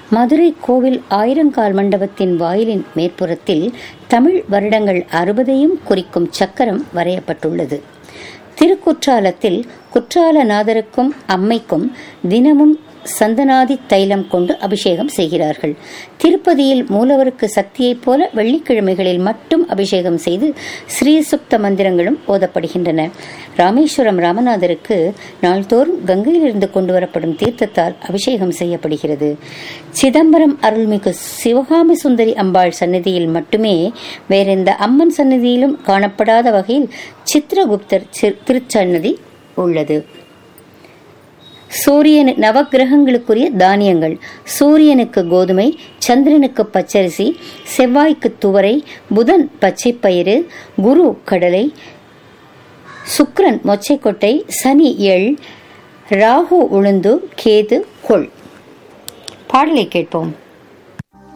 மதுரை கோவில் ஆயிரங்கால் மண்டபத்தின் வாயிலின் மேற்புறத்தில் தமிழ் வருடங்கள் அறுபதையும் குறிக்கும் சக்கரம் வரையப்பட்டுள்ளது திருக்குற்றாலத்தில் குற்றாலநாதருக்கும் அம்மைக்கும் தினமும் சந்தனாதி தைலம் கொண்டு அபிஷேகம் செய்கிறார்கள் திருப்பதியில் மூலவருக்கு சக்தியைப் போல வெள்ளிக்கிழமைகளில் மட்டும் அபிஷேகம் செய்து ஸ்ரீசுக்த மந்திரங்களும் ஓதப்படுகின்றன ராமேஸ்வரம் ராமநாதருக்கு நாள்தோறும் கங்கையிலிருந்து கொண்டு வரப்படும் தீர்த்தத்தால் அபிஷேகம் செய்யப்படுகிறது சிதம்பரம் அருள்மிகு சிவகாமி சுந்தரி அம்பாள் சன்னதியில் மட்டுமே வேறெந்த அம்மன் சன்னதியிலும் காணப்படாத வகையில் சித்திரகுப்தர் திருச்சன்னதி உள்ளது சூரியன் நவகிரகங்களுக்குரிய தானியங்கள் சூரியனுக்கு கோதுமை சந்திரனுக்கு பச்சரிசி செவ்வாய்க்கு துவரை புதன் பச்சைப்பயிறு குரு கடலை சுக்ரன் மொச்சைக்கொட்டை சனி எள் ராகு உளுந்து கேது கொள் பாடலை கேட்போம்